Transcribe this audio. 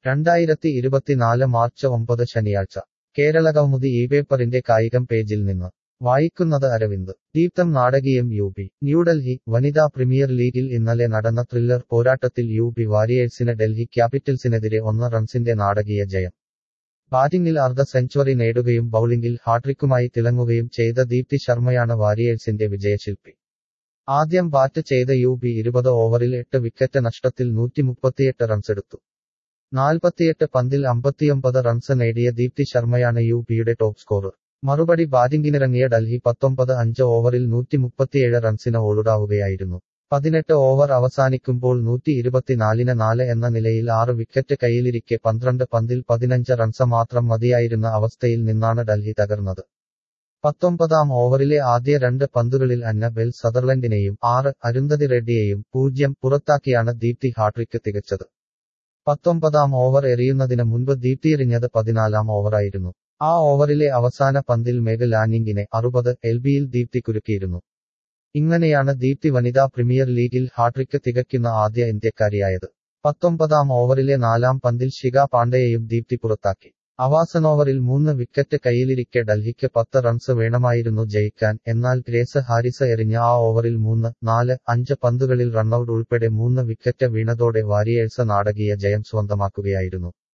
രണ്ടായിരത്തി ഇരുപത്തിനാല് മാർച്ച് ഒമ്പത് ശനിയാഴ്ച കേരളകൗമുദി ഈ പേപ്പറിന്റെ കായികം പേജിൽ നിന്ന് വായിക്കുന്നത് അരവിന്ദ് ദീപ്തം നാടകീയം യു പി ന്യൂഡൽഹി വനിതാ പ്രീമിയർ ലീഗിൽ ഇന്നലെ നടന്ന ത്രില്ലർ പോരാട്ടത്തിൽ യു പി വാരിയേഴ്സിന് ഡൽഹി ക്യാപിറ്റൽസിനെതിരെ ഒന്ന് റൺസിന്റെ നാടകീയ ജയം ബാറ്റിംഗിൽ അർദ്ധ സെഞ്ചുറി നേടുകയും ബൌളിംഗിൽ ഹാട്രിക്കുമായി തിളങ്ങുകയും ചെയ്ത ദീപ്തി ശർമ്മയാണ് വാരിയേഴ്സിന്റെ വിജയശില്പി ആദ്യം ബാറ്റ് ചെയ്ത യു പി ഇരുപത് ഓവറിൽ എട്ട് വിക്കറ്റ് നഷ്ടത്തിൽ നൂറ്റിമുപ്പത്തിയെട്ട് റൺസെടുത്തു നാൽപ്പത്തിയെട്ട് പന്തിൽ അമ്പത്തിയൊമ്പത് റൺസ് നേടിയ ദീപ്തി ശർമ്മയാണ് യു പിയുടെ ടോപ്പ് സ്കോറർ മറുപടി ബാറ്റിംഗിനിറങ്ങിയ ഡൽഹി പത്തൊമ്പത് അഞ്ച് ഓവറിൽ നൂറ്റിമുപ്പത്തിയേഴ് റൺസിന് ഓളുടാവുകയായിരുന്നു പതിനെട്ട് ഓവർ അവസാനിക്കുമ്പോൾ നൂറ്റി ഇരുപത്തിനാലിന് നാല് എന്ന നിലയിൽ ആറ് വിക്കറ്റ് കയ്യിലിരിക്കെ പന്ത്രണ്ട് പന്തിൽ പതിനഞ്ച് റൺസ് മാത്രം മതിയായിരുന്ന അവസ്ഥയിൽ നിന്നാണ് ഡൽഹി തകർന്നത് പത്തൊമ്പതാം ഓവറിലെ ആദ്യ രണ്ട് പന്തുകളിൽ അന്ന ബെൽ സദർലൻഡിനെയും ആറ് അരുന്ധതി റെഡ്ഡിയെയും പൂജ്യം പുറത്താക്കിയാണ് ദീപ്തി ഹാട്രിക്ക് തികച്ചത് പത്തൊമ്പതാം ഓവർ എറിയുന്നതിന് മുൻപ് ദീപ്തിയെറിഞ്ഞത് പതിനാലാം ഓവറായിരുന്നു ആ ഓവറിലെ അവസാന പന്തിൽ മെഗ് ലാനിങ്ങിനെ അറുപത് എൽ ബിയിൽ ദീപ്തി കുരുക്കിയിരുന്നു ഇങ്ങനെയാണ് ദീപ്തി വനിതാ പ്രീമിയർ ലീഗിൽ ഹാട്രിക്ക് തികയ്ക്കുന്ന ആദ്യ ഇന്ത്യക്കാരിയായത് പത്തൊമ്പതാം ഓവറിലെ നാലാം പന്തിൽ ശിഖ പാണ്ഡെയെയും ദീപ്തി പുറത്താക്കി അവസാനോവറിൽ മൂന്ന് വിക്കറ്റ് കയ്യിലിരിക്കെ ഡൽഹിക്ക് പത്ത് റൺസ് വേണമായിരുന്നു ജയിക്കാൻ എന്നാൽ ഗ്രേസ് ഹാരിസ് എറിഞ്ഞ ആ ഓവറിൽ മൂന്ന് നാല് അഞ്ച് പന്തുകളിൽ റണ്ണൌട്ട് ഉൾപ്പെടെ മൂന്ന് വിക്കറ്റ് വീണതോടെ വാരിയേഴ്സ് നാടകീയ ജയം സ്വന്തമാക്കുകയായിരുന്നു